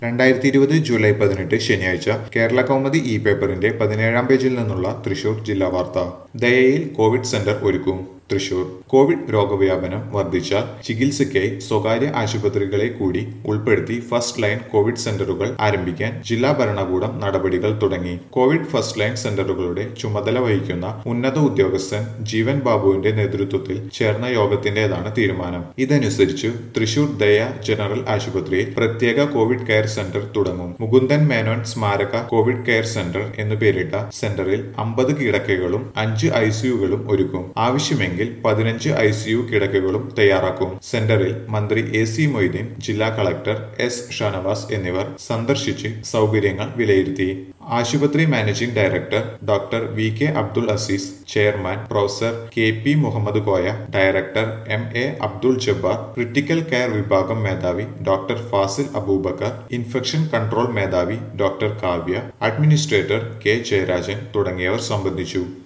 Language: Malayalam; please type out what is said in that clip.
രണ്ടായിരത്തി ഇരുപത് ജൂലൈ പതിനെട്ട് ശനിയാഴ്ച കേരള കൗമുദി ഇ പേപ്പറിന്റെ പതിനേഴാം പേജിൽ നിന്നുള്ള തൃശൂർ ജില്ലാ വാർത്ത ദയയിൽ കോവിഡ് സെന്റർ ഒരുക്കും തൃശൂർ കോവിഡ് രോഗവ്യാപനം വർദ്ധിച്ചാൽ ചികിത്സയ്ക്കായി സ്വകാര്യ ആശുപത്രികളെ കൂടി ഉൾപ്പെടുത്തി ഫസ്റ്റ് ലൈൻ കോവിഡ് സെന്ററുകൾ ആരംഭിക്കാൻ ജില്ലാ ഭരണകൂടം നടപടികൾ തുടങ്ങി കോവിഡ് ഫസ്റ്റ് ലൈൻ സെന്ററുകളുടെ ചുമതല വഹിക്കുന്ന ഉന്നത ഉദ്യോഗസ്ഥൻ ജീവൻ ബാബുവിന്റെ നേതൃത്വത്തിൽ ചേർന്ന യോഗത്തിന്റേതാണ് തീരുമാനം ഇതനുസരിച്ച് തൃശൂർ ദയ ജനറൽ ആശുപത്രിയിൽ പ്രത്യേക കോവിഡ് കെയർ സെന്റർ തുടങ്ങും മുകുന്ദൻ മേനോൻ സ്മാരക കോവിഡ് കെയർ സെന്റർ എന്നു പേരിട്ട സെന്ററിൽ അമ്പത് കിടക്കകളും അഞ്ച് ഐസിയുകളും ഒരുക്കും ആവശ്യമെങ്കിൽ പതിനഞ്ച് ഐസിയു കിടക്കകളും തയ്യാറാക്കും സെന്ററിൽ മന്ത്രി എ സി മൊയ്തീൻ ജില്ലാ കളക്ടർ എസ് ഷാനവാസ് എന്നിവർ സന്ദർശിച്ച് സൗകര്യങ്ങൾ വിലയിരുത്തി ആശുപത്രി managing director doctor V K Abdul Azeez chairman professor K P Muhammad Koya director M A Abdul Jabbar critical care വിഭാഗം മേധാവി doctor Fazil Abubakar infection control മേധാവി doctor Kavya administrator K Jayarajan തുടങ്ങിയവർ സംബന്ധിച്ചു